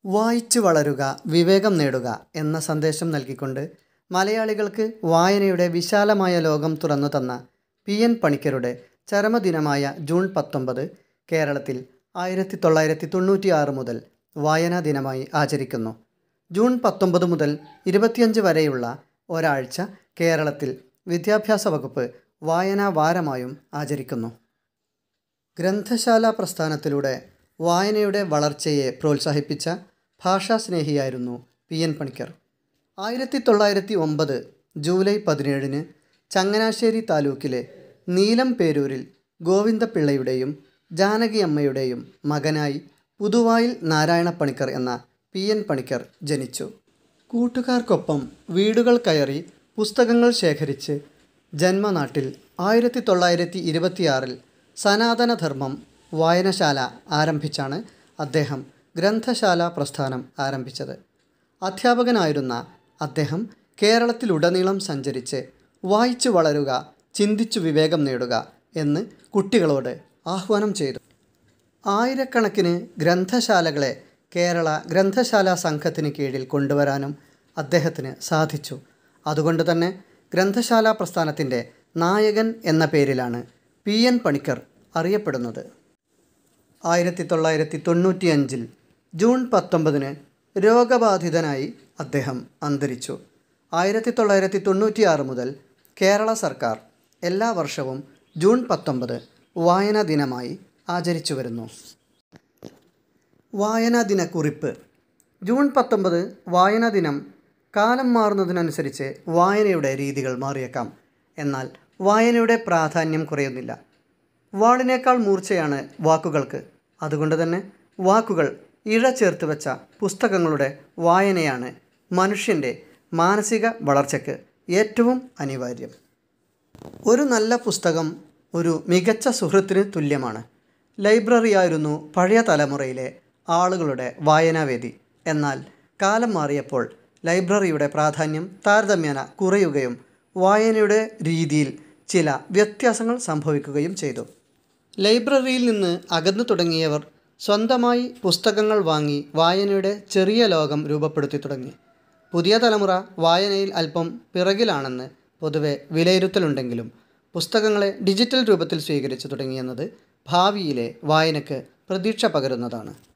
വായിച്ചു വളരുക വിവേകം നേടുക എന്ന സന്ദേശം നൽകിക്കൊണ്ട് മലയാളികൾക്ക് വായനയുടെ വിശാലമായ ലോകം തുറന്നു തന്ന പി എൻ പണിക്കരുടെ ചരമദിനമായ ജൂൺ പത്തൊമ്പത് കേരളത്തിൽ ആയിരത്തി തൊള്ളായിരത്തി തൊണ്ണൂറ്റി ആറ് മുതൽ വായനാ ദിനമായി ആചരിക്കുന്നു ജൂൺ പത്തൊമ്പത് മുതൽ ഇരുപത്തിയഞ്ച് വരെയുള്ള ഒരാഴ്ച കേരളത്തിൽ വിദ്യാഭ്യാസ വകുപ്പ് വായനാ വാരമായും ആചരിക്കുന്നു ഗ്രന്ഥശാല പ്രസ്ഥാനത്തിലൂടെ വായനയുടെ വളർച്ചയെ പ്രോത്സാഹിപ്പിച്ച ഭാഷാസ്നേഹിയായിരുന്നു പി എൻ പണിക്കർ ആയിരത്തി തൊള്ളായിരത്തി ഒമ്പത് ജൂലൈ പതിനേഴിന് ചങ്ങനാശ്ശേരി താലൂക്കിലെ നീലം പേരൂരിൽ ഗോവിന്ദപിള്ളയുടെയും ജാനകി അമ്മയുടെയും മകനായി പുതുവായിൽ നാരായണ പണിക്കർ എന്ന പി എൻ പണിക്കർ ജനിച്ചു കൂട്ടുകാർക്കൊപ്പം വീടുകൾ കയറി പുസ്തകങ്ങൾ ശേഖരിച്ച് ജന്മനാട്ടിൽ ആയിരത്തി തൊള്ളായിരത്തി ഇരുപത്തിയാറിൽ സനാതനധർമ്മം വായനശാല ആരംഭിച്ചാണ് അദ്ദേഹം ഗ്രന്ഥശാല പ്രസ്ഥാനം ആരംഭിച്ചത് അധ്യാപകനായിരുന്ന അദ്ദേഹം കേരളത്തിലുടനീളം സഞ്ചരിച്ച് വായിച്ചു വളരുക ചിന്തിച്ചു വിവേകം നേടുക എന്ന് കുട്ടികളോട് ആഹ്വാനം ചെയ്തു ആയിരക്കണക്കിന് ഗ്രന്ഥശാലകളെ കേരള ഗ്രന്ഥശാല സംഘത്തിന് കീഴിൽ കൊണ്ടുവരാനും അദ്ദേഹത്തിന് സാധിച്ചു അതുകൊണ്ട് തന്നെ ഗ്രന്ഥശാല പ്രസ്ഥാനത്തിൻ്റെ നായകൻ എന്ന പേരിലാണ് പി എൻ പണിക്കർ അറിയപ്പെടുന്നത് ആയിരത്തി തൊള്ളായിരത്തി തൊണ്ണൂറ്റി അഞ്ചിൽ ജൂൺ പത്തൊമ്പതിന് രോഗബാധിതനായി അദ്ദേഹം അന്തരിച്ചു ആയിരത്തി തൊള്ളായിരത്തി തൊണ്ണൂറ്റിയാറ് മുതൽ കേരള സർക്കാർ എല്ലാ വർഷവും ജൂൺ പത്തൊമ്പത് വായനാ ദിനമായി ആചരിച്ചു വരുന്നു വായനാ ദിനക്കുറിപ്പ് ജൂൺ പത്തൊമ്പത് വായനാ ദിനം കാലം മാറുന്നതിനനുസരിച്ച് വായനയുടെ രീതികൾ മാറിയേക്കാം എന്നാൽ വായനയുടെ പ്രാധാന്യം കുറയുന്നില്ല വാളിനേക്കാൾ മൂർച്ചയാണ് വാക്കുകൾക്ക് അതുകൊണ്ട് തന്നെ വാക്കുകൾ ഇഴ ചേർത്ത് വെച്ച പുസ്തകങ്ങളുടെ വായനയാണ് മനുഷ്യൻ്റെ മാനസിക വളർച്ചയ്ക്ക് ഏറ്റവും അനിവാര്യം ഒരു നല്ല പുസ്തകം ഒരു മികച്ച സുഹൃത്തിന് തുല്യമാണ് ലൈബ്രറിയായിരുന്നു പഴയ തലമുറയിലെ ആളുകളുടെ വായനാവേദി എന്നാൽ കാലം മാറിയപ്പോൾ ലൈബ്രറിയുടെ പ്രാധാന്യം താരതമ്യേന കുറയുകയും വായനയുടെ രീതിയിൽ ചില വ്യത്യാസങ്ങൾ സംഭവിക്കുകയും ചെയ്തു ലൈബ്രറിയിൽ നിന്ന് അകന്നു തുടങ്ങിയവർ സ്വന്തമായി പുസ്തകങ്ങൾ വാങ്ങി വായനയുടെ ചെറിയ ലോകം രൂപപ്പെടുത്തി തുടങ്ങി പുതിയ തലമുറ വായനയിൽ അല്പം പിറകിലാണെന്ന് പൊതുവെ വിലയിരുത്തലുണ്ടെങ്കിലും പുസ്തകങ്ങളെ ഡിജിറ്റൽ രൂപത്തിൽ സ്വീകരിച്ചു തുടങ്ങിയെന്നത് ഭാവിയിലെ വായനയ്ക്ക് പ്രതീക്ഷ പകരുന്നതാണ്